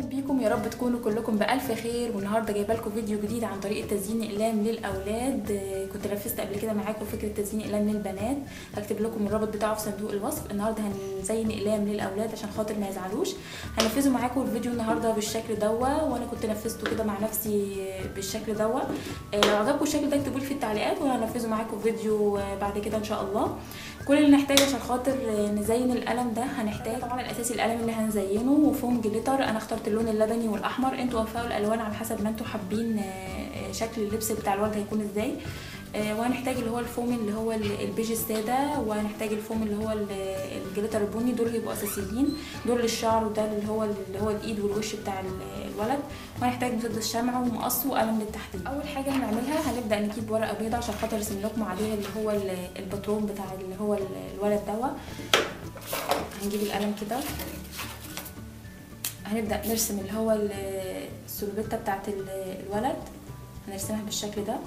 بيكم يا رب تكونوا كلكم بألف خير والنهارده جايبه لكم فيديو جديد عن طريقه تزيين اقلام للاولاد آه، كنت نفذت قبل كده معاكم فكره تزيين اقلام للبنات هكتب لكم الرابط بتاعه في صندوق الوصف النهارده هنزين اقلام للاولاد عشان خاطر ما يزعلوش هنفذه معاكم الفيديو النهارده بالشكل دوا وانا كنت نفذته كده مع نفسي بالشكل دوا آه، لو عجبكم الشكل ده اكتبوا لي في التعليقات وانا هنفذه معاكم فيديو آه، بعد كده ان شاء الله كل اللي نحتاجه عشان خاطر آه، نزين القلم ده هنحتاج طبعا الاساسي القلم اللي هنزينه وفوم جليتر انا اخترت اللون اللبني والاحمر انتوا وفقوا الالوان على حسب ما انتوا حابين آه، آه، شكل اللبس بتاع الولد هيكون ازاي آه، وهنحتاج اللي هو الفوم اللي هو ال- البيج الساده وهنحتاج الفوم اللي هو ال- الجليتر البني دول هيبقوا اساسيين دول للشعر وده اللي هو اللي هو الايد والوش بتاع ال- الولد وهنحتاج مسدس شمع ومقص وقلم للتحديد اول حاجه هنعملها هنبدا نجيب ورقه بيضاء عشان خاطر ارسم لكم عليها اللي هو ال- الباترون بتاع اللي هو ال- الولد دوا هنجيب القلم كده هنبدا نرسم اللي هو ال- السلوبيتا بتاعت ال- الولد هنرسمها بالشكل ده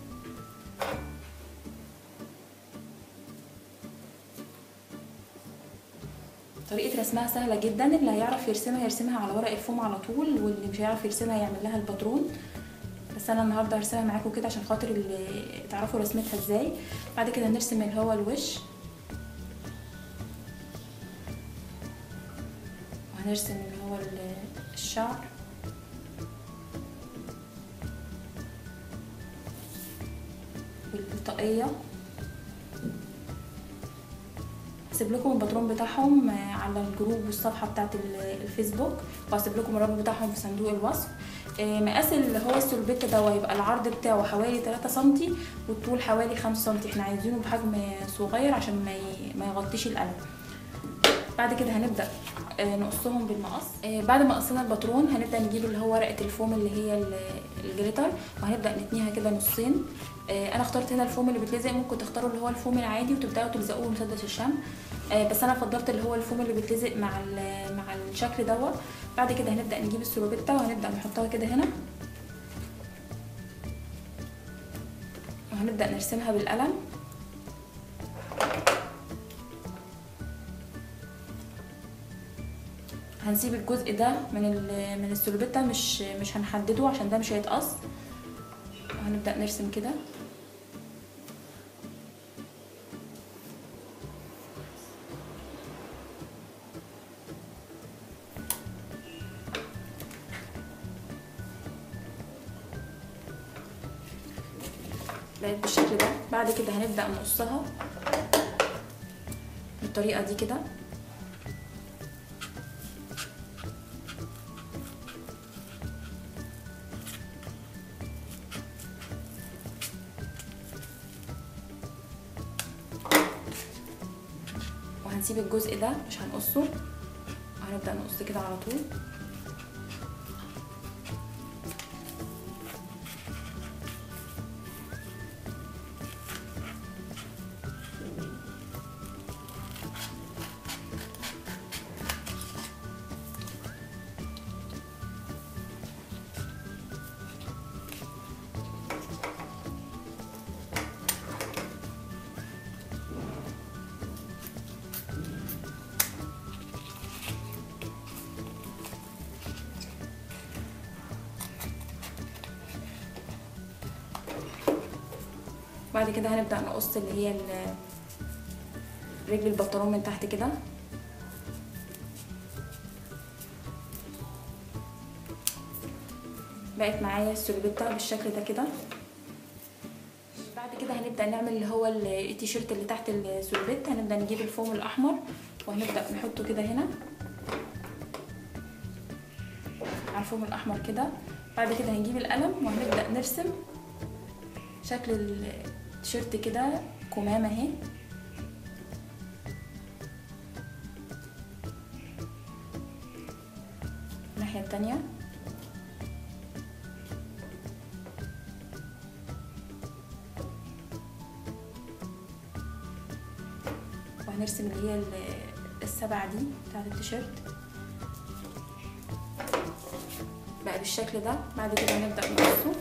طريقة رسمها سهلة جدا اللي هيعرف يرسمها يرسمها على ورق الفوم على طول واللي مش هيعرف يرسمها يعمل لها الباترون بس انا النهارده هرسمها معاكم كده عشان خاطر اللي تعرفوا رسمتها ازاي بعد كده هنرسم اللي هو الوش وهنرسم اللي هو ال- الشعر والطاقية هسيب لكم الباترون بتاعهم آه، على الجروب والصفحه بتاعت ال- الفيسبوك وهسيب لكم الرابط بتاعهم في صندوق الوصف آه، مقاس اللي هو السلوبيتا ده هيبقى العرض بتاعه حوالي 3 سم والطول حوالي 5 سم احنا عايزينه بحجم صغير عشان ما ي- ما يغطيش القلم بعد كده هنبدا آه، نقصهم بالمقص آه، بعد ما قصينا الباترون هنبدا نجيب اللي هو ورقه الفوم اللي هي ال- الجليتر وهنبدا نتنيها كده نصين آه، انا اخترت هنا الفوم اللي بيتلزق ممكن تختاروا اللي هو الفوم العادي وتبداوا تلزقوه بمسدس الشمع آه، بس انا فضلت اللي هو الفوم اللي بيتلزق مع ال- مع الشكل دوت بعد كده هنبدا نجيب السلوبيتا وهنبدا نحطها كده هنا وهنبدا نرسمها بالقلم هنسيب الجزء ده من ال- من السلوبيتا مش مش هنحدده عشان ده مش هيتقص وهنبدا نرسم كده بقت بالشكل ده بعد كده هنبدا نقصها بالطريقه دي كده وهنسيب الجزء ده مش هنقصه وهنبدأ نقص كده على طول بعد كده هنبدأ نقص اللي هي ال- رجل البنطلون من تحت كده بقت معايا السلوبيتا بالشكل ده كده بعد كده هنبدأ نعمل اللي هو ال- التيشيرت اللي تحت السلوبيت هنبدأ نجيب الفوم الأحمر وهنبدأ نحطه كده هنا على الفوم الأحمر كده بعد كده هنجيب القلم وهنبدأ نرسم شكل التيشيرت كده كمامة اهي الناحية التانية وهنرسم اللي هي ال- السبعة دي بتاعت التيشيرت بقى بالشكل ده بعد كده هنبدأ نقصه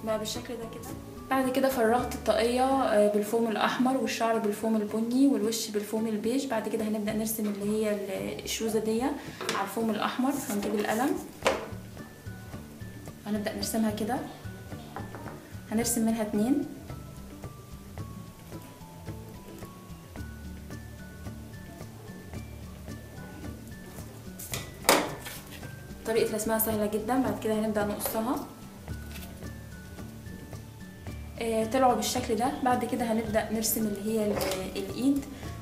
بقى بالشكل ده كده بعد كده فرغت الطاقية آه، بالفوم الأحمر والشعر بالفوم البني والوش بالفوم البيج بعد كده هنبدأ نرسم اللي هي ال- الشوزة دي على الفوم الأحمر هنجيب القلم هنبدأ نرسمها كده هنرسم منها اتنين طريقة رسمها سهلة جدا بعد كده هنبدأ نقصها آه، طلعوا بالشكل ده بعد كده هنبدأ نرسم اللي هي ال- الإيد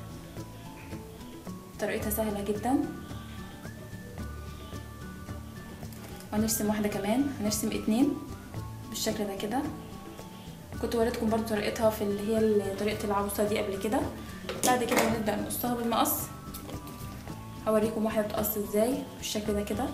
طريقتها سهلة جدا وهنرسم واحدة كمان هنرسم اتنين بالشكل ده كده كنت وريتكم برضو طريقتها في اللي هي ال- طريقة العروسة دي قبل كده بعد كده هنبدأ نقصها بالمقص هوريكم واحدة بتقص ازاي بالشكل ده كده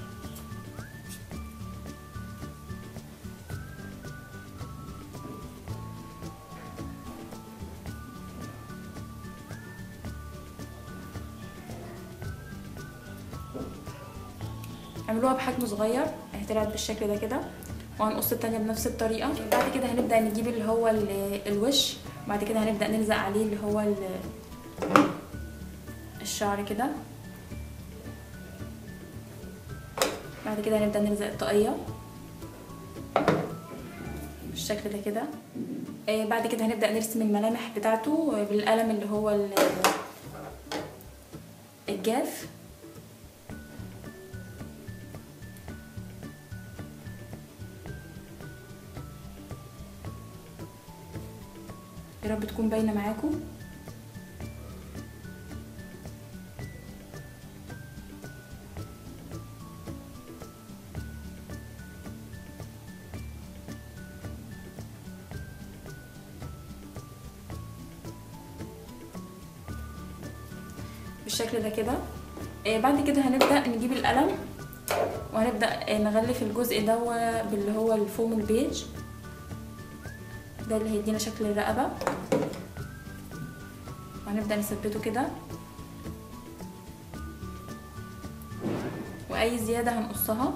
اعملوها بحجم صغير اهي طلعت بالشكل ده كده وهنقص التانية بنفس الطريقة بعد كده هنبدأ نجيب اللي هو ال- الوش بعد كده هنبدأ نلزق عليه اللي هو ال- الشعر كده بعد كده هنبدأ نلزق الطاقية بالشكل ده كده آه، بعد كده هنبدأ نرسم الملامح بتاعته بالقلم اللي هو ال- الجاف يا رب تكون باينه معاكم بالشكل ده كده آه، بعد كده هنبدأ نجيب القلم وهنبدأ آه، نغلف الجزء ده باللي هو الفوم البيج ده اللي هيدينا شكل الرقبة وهنبدأ نثبته كده وأي زيادة هنقصها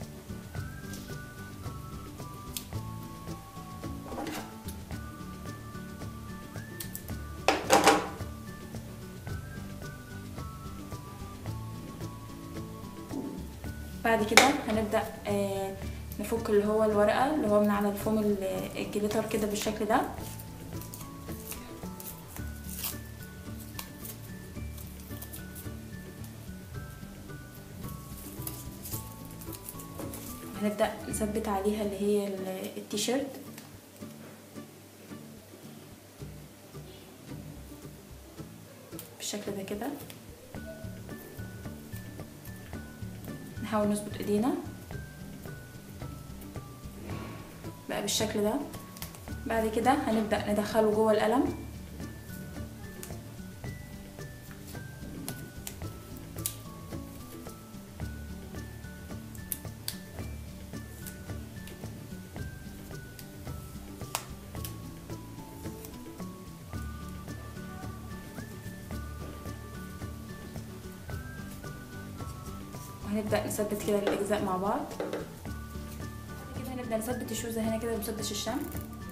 بعد كده هنبدأ آه، نفك اللي هو الورقة اللي هو من على الفوم ال- الجليتر كده بالشكل ده هنبدأ نثبت عليها اللي هي ال- التيشيرت بالشكل ده كده نحاول نظبط ايدينا بقى بالشكل ده بعد كده هنبدأ ندخله جوه القلم وهنبدأ نثبت كده الأجزاء مع بعض كده هنبدأ نثبت الشوزة هنا كده بمسدس الشمع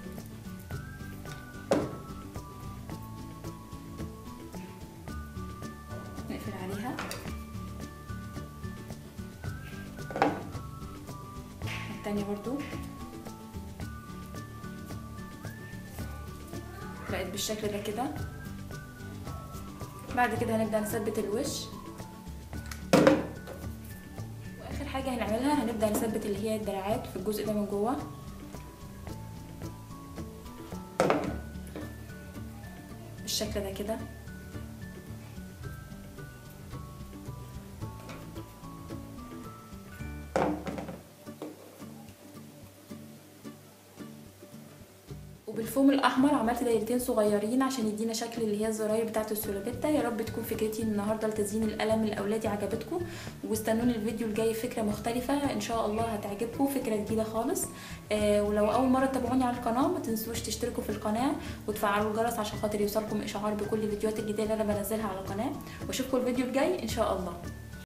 نقفل عليها التانية برضو بقت بالشكل ده كده بعد كده هنبدأ نثبت الوش واخر حاجة هنعملها هنبدأ نثبت اللي هي الدراعات في الجزء ده من جوه بالشكل ده كده وبالفوم الاحمر عملت دايرتين صغيرين عشان يدينا شكل اللي هي الزراير بتاعه السولابيتا يا رب تكون فكرتي النهارده لتزيين القلم لاولادي عجبتكم واستنوني الفيديو الجاي فكره مختلفه ان شاء الله هتعجبكم فكره جديده خالص آه ولو اول مره تتابعوني على القناه ما تنسوش تشتركوا في القناه وتفعلوا الجرس عشان خاطر يوصلكم اشعار بكل الفيديوهات الجديده اللي انا بنزلها على القناه واشوفكم الفيديو الجاي ان شاء الله